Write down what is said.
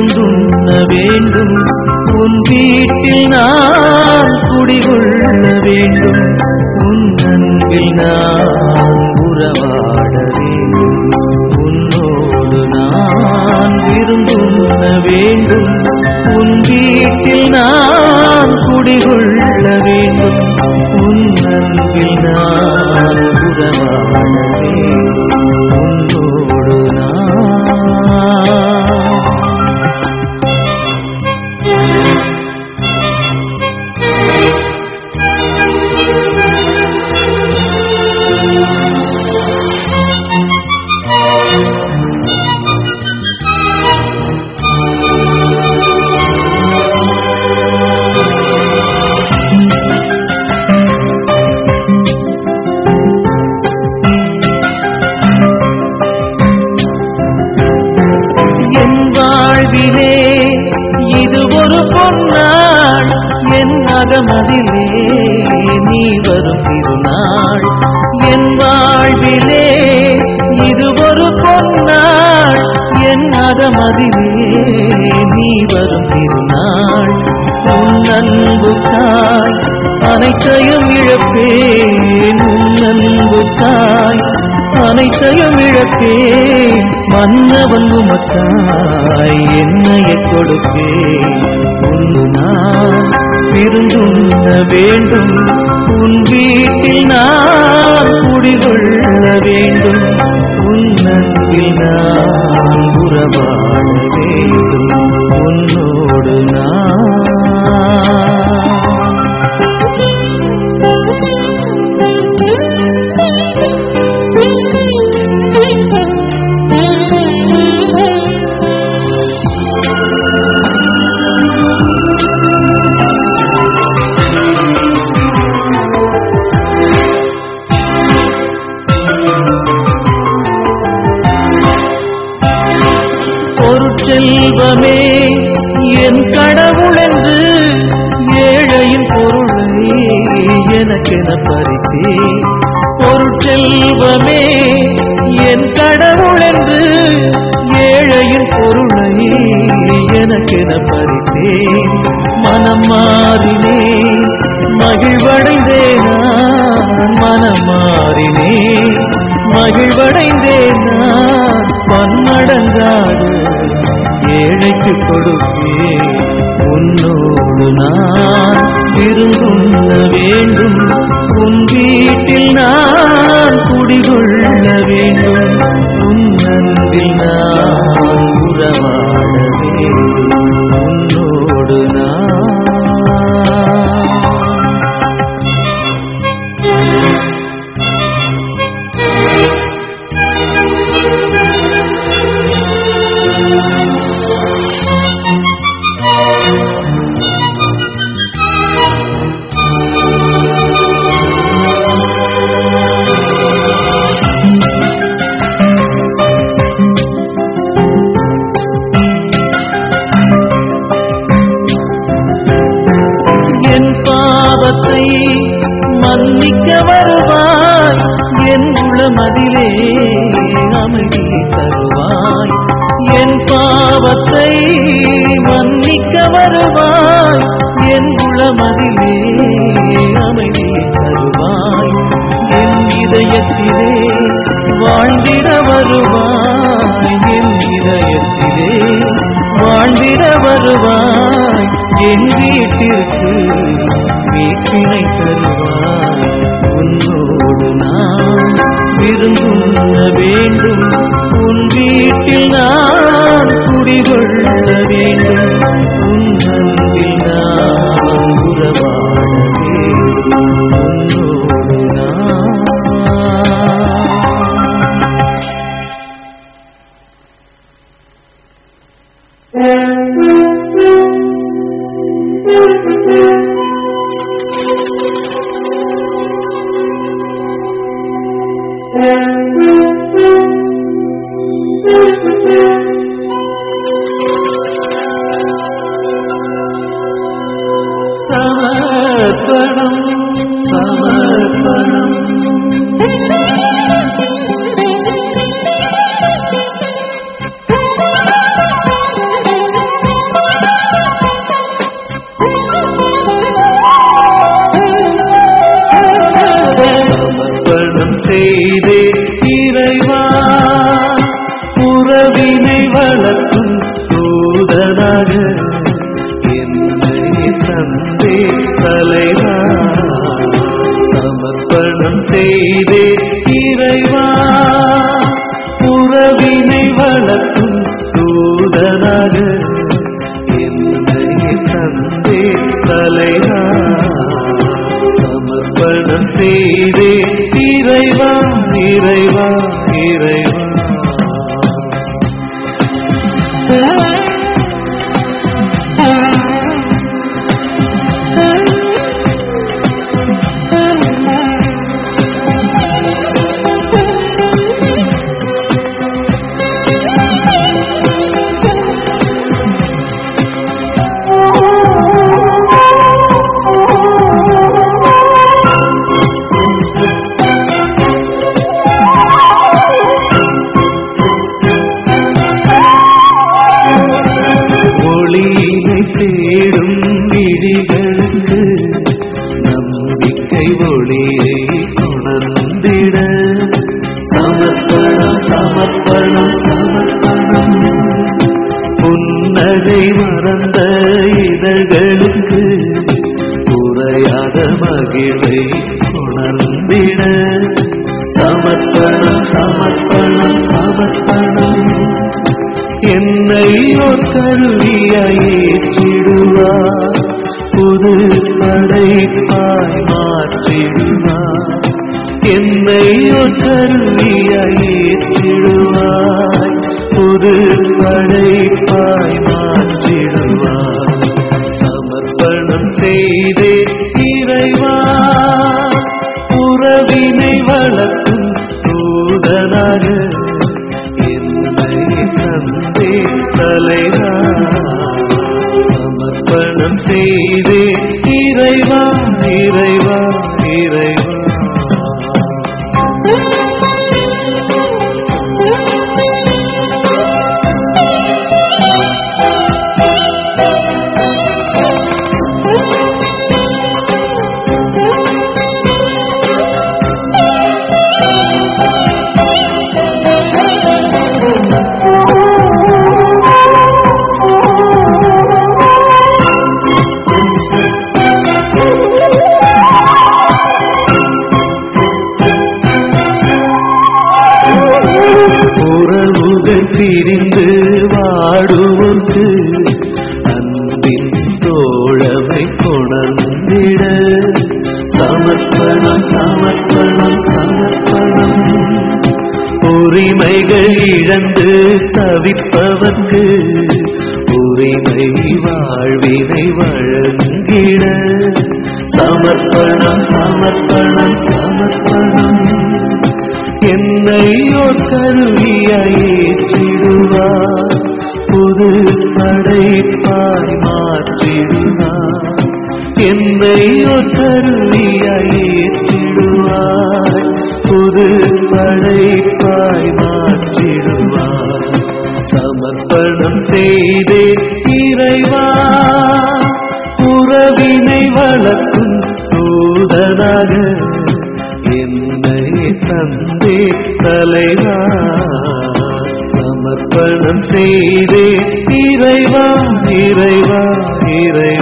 விருந்துண்ண வேண்டும் உன் வீட்டில் நான் குடிகொள்ள வேண்டும் உன் அன்பில் நான் உறவாட வேண்டும் உன்னோடு நான் விருந்துண்ண வேண்டும் உன் வீட்டில் நான் குடிகொள்ள வேண்டும் உன் அன்பில் நான் உறவாட வேண்டும் உன்னோடு நான் என் வாழ்விலே இது ஒரு பொன்னாள் என் அகமதிலே நீ வரும் திருநாள் என் வாழ்விலே இது ஒரு பொன்னாள் என் அகமதிலே நீ வரும் திருநாள் உன் அன்புக்காய் அனைத்தையும் இழப்பேன் உன் அன்புக்காய் அனைத்தையும் இழப்பேன் மன்னவன் உமக்காய் என்னைய கொடுப்பேன் உன்னு நான் விருந்துண்ண வேண்டும் உன் வீட்டில் நான் குடிகொள்ள வேண்டும் உன் அன்பில் நான் உறவாட வேண்டும் உன்னோடு நான் பொருட்செல்வமே என் கடவுள் என்று ஏழையின் பொருளை எனக்கென பறித்தே பொருட்செல்வமே என் கடவுள் என்று ஏழையின் பொருளை எனக்கென பறித்தேன் மனம் மாறினேன் மகிழ்வடைந்தேன் நான் மனம் மாறினேன் மகிழ்வடைந்தேன் நான் பன்மடங்காடு ஏழைக்கு கொடுப்பேன் உன்னோடு நான் விருந்துண்ண வேண்டும் உன் வீட்டில் நான் குடிகொள்ள வேண்டும் உன் அன்பில் நான் உறவாட வேண்டும் உன்னோடு நான் என் பாவத்தை மன்னிக்க வருவாய் என் உளமதிலே அமைதி தருவாய் என் பாவத்தை மன்னிக்க வருவாய் என் உளமதிலே அமைதி தருவாய் என் இதயத்திலே வாழ்ந்திட வருவாய் என் இதயத்திலே வாழ்ந்திட வருவாய் என் வீட்டிற்கு வீட்டினை தருவாய் உன்னோடு நான் விருந்துண்ண வேண்டும் உன் வீட்டில் நான் குடிகொள்ள வேண்டும் உன் அன்பில் நான் உறவாட வேண்டும் உன்னோடு நான் சமர்ப்பணம் சமர்ப்பணம் Thank you. செய்தே இறைவா உறவினை வளர்க்கும் தூதனாக என்னை தந்தே தலைவா சமர்ப்பணம் செய்தே இறைவா உறவினை வளர்க்கும் தூதனாக என்னை தந்தே தலைவா சமர்ப்பணம் செய்தே இறைவா இறைவா இறைவா ஒளியினை தேடும் விழிகளுக்கு நம்பிக்கை ஒளியை உணர்ந்திட சமர்ப்பணம் சமர்ப்பணம் சமர்ப்பணம் புன்னகை மறந்த இதழ்களுக்கு குறையாத மகிழ்வை உணர்ந்திட சமர்ப்பணம் சமர்ப்பணம் சமர்ப்பணம் என்னை ஒரு கருவியேற்றிடுவார் புது படைப்பாய் மாற்றிடுவார் என்னை ஒரு கருவியேற்றிடுவாய் புது படைப்பாய் மாற்றிடுவார் சமர்ப்பணம் செய்தே இறைவா உறவினை வளர்க்கும் தூதனாக என்னை தந்தே தலைவா சமர்ப்பணம் செய்தே இறைவா இறைவா இறைவா உறவுகள் பிரிந்து வாடுவோர்க்கு அன்பின் தோழமை கொணர்ந்திட சமர்ப்பணம் சமர்ப்பணம் சமர்ப்பணம் உரிமைகள் இழந்து தவிப்பவர்க்கு உரிமை வாழ்வினை வழங்கிட சமர்ப்பணம் சமர்ப்பணம் சமர்ப்பணம் என்னை ஒரு கருவியேற்றிடுவார் புது படைப்பாய் மாற்றிடுவார் என்னை ஒரு கருவியேற்றிடுவார் புது படைப்பாய் மாற்றிடுவார் சமர்ப்பணம் செய்தே இறைவா உறவினை வளர்க்கும் தூதனாக என்னை தந்தே தலைவா சமர்ப்பணம் செய்தே இறைவா இறைவா இறைவா